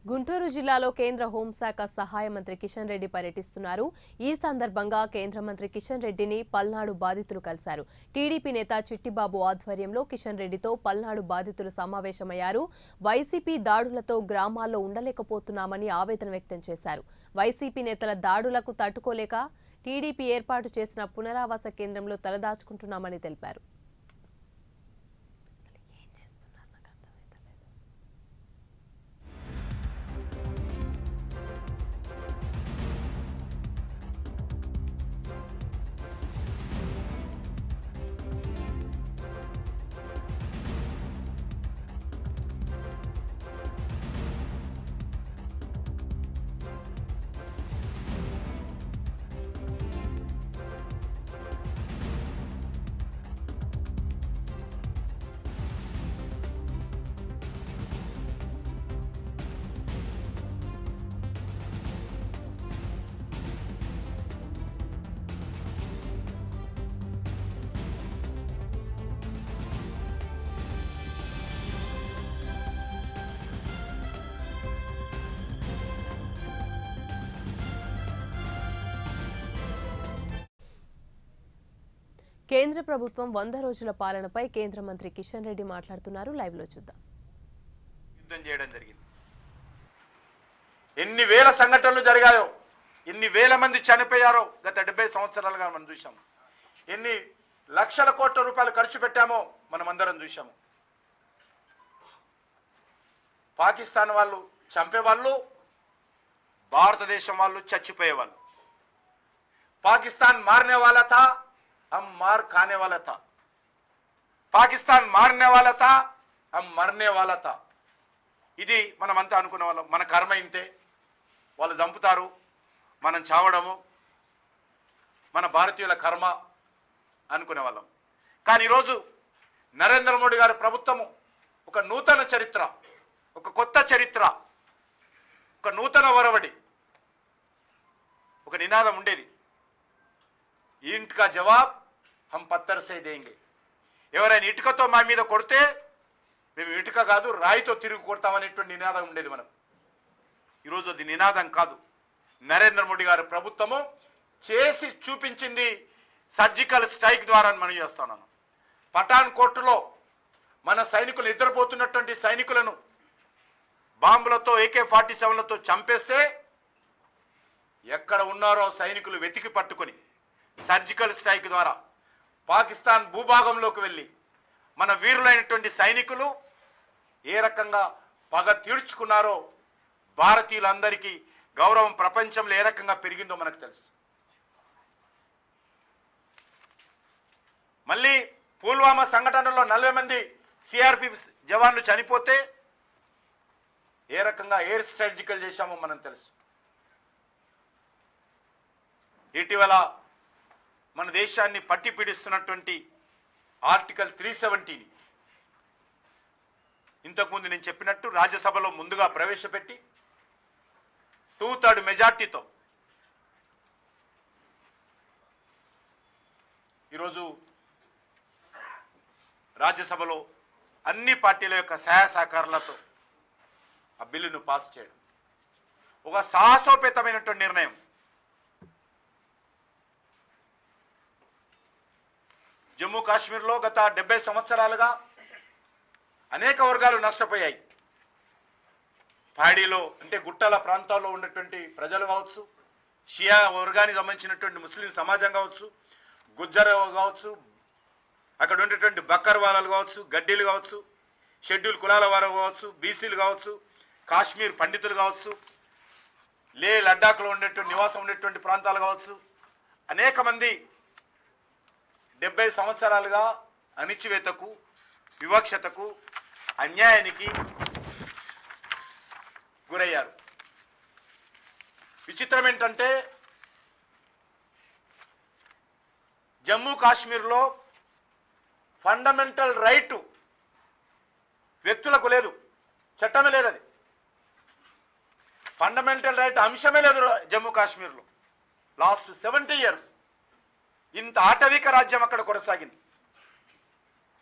గుంటూరు జిల్లాలో కేంద్ర హోంశాఖ సహాయ మంత్రి కిషన్ రెడ్డి పర్యటిస్తున్నారు ఈ సందర్భంగా కేంద్ర మంత్రి కిషన్ రెడ్డిని పల్నాడు బాధితులు కలిశారు టీడీపీ నేత చిట్టిబాబు ఆధ్వర్యంలో కిషన్ రెడ్డితో పల్నాడు బాధితులు సమావేశమయ్యారు వైసీపీ దాడులతో గ్రామాల్లో ఉండలేకపోతున్నామని ఆవేదన వ్యక్తం చేశారు వైసీపీ నేతల దాడులకు తట్టుకోలేక టీడీపీ ఏర్పాటు చేసిన పునరావాస కేంద్రంలో తలదాచుకుంటున్నామని తెలిపారు ఏం చేస్తున్నారు నాకు అర్థమైతలేదు. కేంద్ర ప్రభుత్వం వంద రోజుల పాలనపై కేంద్ర మంత్రి కిషన్ రెడ్డి మాట్లాడుతున్నారు లైవ్ లో చూద్దాం యుద్ధం చేయడం జరిగింది ఎన్ని వేల సంఘటనలు జరిగాయో ఎన్ని వేల మంది చనిపోయారో గత డెబ్బై సంవత్సరాలుగా మనం చూసాము ఎన్ని లక్షల కోట్ల రూపాయలు ఖర్చు పెట్టామో మనం అందరం చూసాము పాకిస్తాన్ వాళ్ళు చంపేవాళ్ళు భారతదేశం వాళ్ళు చచ్చిపోయేవాళ్ళు పాకిస్తాన్ మారనే వాళ్ళ తా हम मार खाने वाला था పాకిస్తాన్ మారనే వాళ్ళ తా हम మరనే వాళ్ళ తా ఇది మనమంతా అనుకునే వాళ్ళం మన కర్మ ఇంతే వాళ్ళు చంపుతారు మనం చావడము మన భారతీయుల కర్మ అనుకునే వాళ్ళం కానీ ఈరోజు నరేంద్ర మోడీ గారి ప్రభుత్వము ఒక నూతన చరిత్ర ఒక కొత్త చరిత్ర ఒక నూతన ఒరవడి ఒక నినాదం ఉండేది ఇంట్ కా జవాబ్ హం పత్తర్ సే దేంగే ఎవరైనా ఇటుకతో మా మీద కొడితే మేము ఇటుక కాదు రాయితో తిరిగి కొడతామనేటువంటి నినాదం ఉండేది మనకు ఈరోజు అది నినాదం కాదు నరేంద్ర మోడీ గారి ప్రభుత్వము చేసి చూపించింది సర్జికల్ స్ట్రైక్ ద్వారా అని మనం చేస్తున్నాను పఠాన్ కోర్టులో మన సైనికులు నిద్రపోతున్నటువంటి సైనికులను బాంబులతో ఏకే ఫార్టీ సెవెన్లతో చంపేస్తే ఎక్కడ ఉన్నారో సైనికులు వెతికి పట్టుకొని సర్జికల్ స్ట్రైక్ ద్వారా పాకిస్తాన్ భూభాగంలోకి వెళ్ళి మన వీరులైనటువంటి సైనికులు ఏ రకంగా పగ తీర్చుకున్నారో భారతీయులందరికీ గౌరవం ప్రపంచంలో ఏ రకంగా పెరిగిందో మనకు తెలుసు మళ్ళీ పుల్వామా సంఘటనలో నలభై మంది సిఆర్పి జవాన్లు చనిపోతే ఏ రకంగా ఎయిర్ స్ట్రాటజికల్ చేశామో మనం తెలుసు ఇటీవల మన దేశాన్ని పట్టి పీడిస్తున్నటువంటి ఆర్టికల్ త్రీ సెవెంటీని ఇంతకుముందు నేను చెప్పినట్టు రాజ్యసభలో ముందుగా ప్రవేశపెట్టి టూ థర్డ్ మెజార్టీతో ఈరోజు రాజ్యసభలో అన్ని పార్టీల యొక్క సహాయ సహకారాలతో ఆ బిల్లును పాస్ చేయడం ఒక సాహసోపేతమైనటువంటి నిర్ణయం జమ్మూ కాశ్మీర్లో గత డెబ్బై సంవత్సరాలుగా అనేక వర్గాలు నష్టపోయాయి పాడీలో అంటే గుట్టల ప్రాంతాల్లో ఉన్నటువంటి ప్రజలు కావచ్చు షియా వర్గానికి సంబంధించినటువంటి ముస్లిం సమాజం కావచ్చు గుజ్జర్ కావచ్చు అక్కడ ఉండేటువంటి బక్కర్ వాళ్ళలు కావచ్చు గడ్డీలు కావచ్చు షెడ్యూల్ కులాల వారు కావచ్చు బీసీలు కావచ్చు కాశ్మీర్ పండితులు కావచ్చు లే లడ్డాఖ్లో ఉండేటువంటి నివాసం ఉండేటువంటి ప్రాంతాలు కావచ్చు అనేక మంది డెబ్బై సంవత్సరాలుగా అణిచివేతకు వివక్షతకు అన్యాయానికి గురయ్యారు విచిత్రం ఏంటంటే జమ్మూ కాశ్మీర్లో ఫండమెంటల్ రైట్ వ్యక్తులకు లేదు చట్టమే లేదు అది ఫండమెంటల్ రైట్ అంశమే లేదు జమ్మూ కాశ్మీర్లో లాస్ట్ సెవెంటీ ఇయర్స్ ఇంత ఆటవిక రాజ్యం అక్కడ కొనసాగింది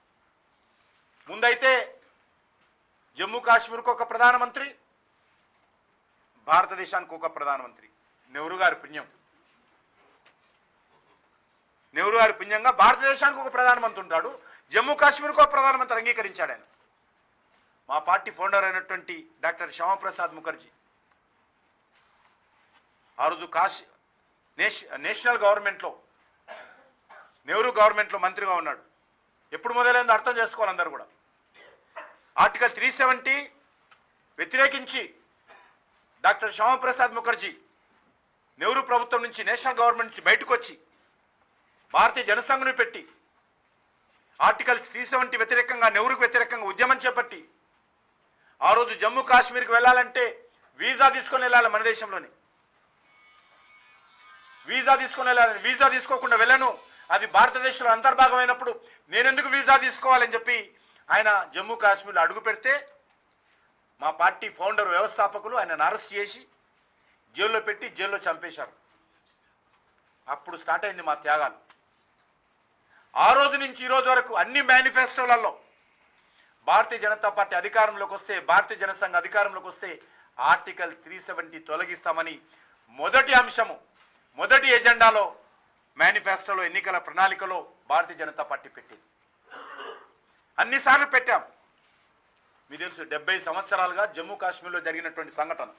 ముందైతే జమ్మూ కాశ్మీర్కు ఒక ప్రధానమంత్రి భారతదేశానికి ఒక ప్రధానమంత్రి నెహ్రూ గారి పుణ్యం నెహ్రూ గారి పుణ్యంగా భారతదేశానికి ఒక ప్రధానమంత్రి ఉంటాడు జమ్మూ కాశ్మీర్కు ఒక ప్రధానమంత్రి అంగీకరించాడు ఆయన మా పార్టీ ఫౌండర్ అయినటువంటి డాక్టర్ శ్యామప్రసాద్ ముఖర్జీ ఆ రోజు కాశీ నేష్ నేషనల్ గవర్నమెంట్లో నెహ్రూ గవర్నమెంట్లో మంత్రిగా ఉన్నాడు ఎప్పుడు మొదలైందో అర్థం చేసుకోవాలి అందరూ కూడా ఆర్టికల్ త్రీ సెవెంటీ వ్యతిరేకించి డాక్టర్ శ్యామప్రసాద్ ముఖర్జీ నెహ్రూ ప్రభుత్వం నుంచి నేషనల్ గవర్నమెంట్ నుంచి బయటకు వచ్చి భారతీయ జనసంఘను పెట్టి ఆర్టికల్ త్రీ సెవెంటీ వ్యతిరేకంగా నెహ్రూకు వ్యతిరేకంగా ఉద్యమం చేపట్టి ఆ రోజు జమ్మూ కాశ్మీర్కి వెళ్ళాలంటే వీసా తీసుకొని వెళ్ళాలి మన దేశంలోని వీసా తీసుకొని వెళ్ళాలని వీసా తీసుకోకుండా వెళ్ళను అది భారతదేశంలో అంతర్భాగమైనప్పుడు నేనెందుకు వీసా తీసుకోవాలని చెప్పి ఆయన జమ్మూ కాశ్మీర్లో అడుగు పెడితే మా పార్టీ ఫౌండర్ వ్యవస్థాపకులు ఆయనను అరెస్ట్ చేసి జైల్లో పెట్టి జైల్లో చంపేశారు అప్పుడు స్టార్ట్ అయింది మా త్యాగాలు ఆ రోజు నుంచి ఈ రోజు వరకు అన్ని మేనిఫెస్టోలలో భారతీయ జనతా పార్టీ అధికారంలోకి వస్తే భారతీయ జనసంఘ అధికారంలోకి వస్తే ఆర్టికల్ త్రీ సెవెంటీ తొలగిస్తామని మొదటి అంశము మొదటి ఎజెండాలో మేనిఫెస్టోలో ఎన్నికల ప్రణాళికలో భారతీయ జనతా పార్టీ పెట్టింది అన్నిసార్లు పెట్టాం మీకు తెలుసు డెబ్బై సంవత్సరాలుగా జమ్మూ కాశ్మీర్లో జరిగినటువంటి సంఘటన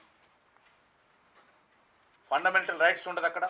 ఫండమెంటల్ రైట్స్ ఉండదు అక్కడ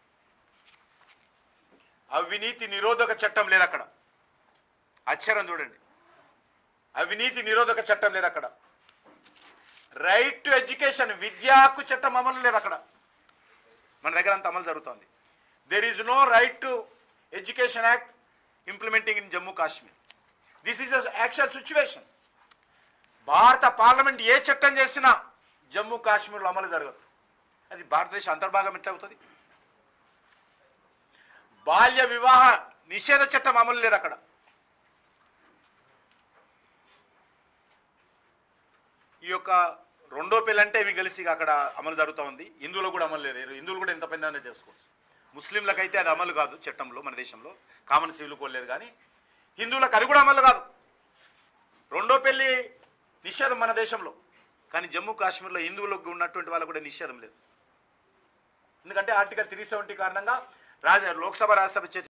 అవినీతి నిరోధక చట్టం లేదు అక్కడ అక్షరం చూడండి అవినీతి నిరోధక చట్టం లేదు అక్కడ రైట్ టు ఎడ్యుకేషన్ విద్యా హక్కు చట్టం అమలు లేదు అక్కడ మన దగ్గర అంత అమలు జరుగుతుంది there is no right to education act implementing in Jammu Kashmir this is actual situation భారత పార్లమెంట్ ఏ చట్టం చేసినా జమ్మూ కాశ్మీర్లో అమలు జరగదు అది భారతదేశ అంతర్భాగం ఎట్లా అవుతుంది బాల్య వివాహ నిషేధ చట్టం అమలు లేదు అక్కడ ఈ యొక్క రెండో పెళ్ళి అంటే ఇవి కలిసి అక్కడ అమలు జరుగుతూ ఉంది హిందువులో కూడా అమలు లేదు హిందువులు కూడా ఎంత పైన చేసుకోవచ్చు ముస్లింలకైతే అది అమలు కాదు చట్టంలో మన దేశంలో కామన్ సివిల్ కోడ్ లేదు కానీ హిందువులకు అది కూడా అమలు కాదు రెండో పెళ్లి నిషేధం మన దేశంలో కానీ జమ్మూ కాశ్మీర్లో హిందువులకు ఉన్నటువంటి వాళ్ళకు కూడా నిషేధం లేదు ఎందుకంటే ఆర్టికల్ త్రీ సెవెంటీ కారణంగా రాజ లోక్సభ రాజ్యసభ చే-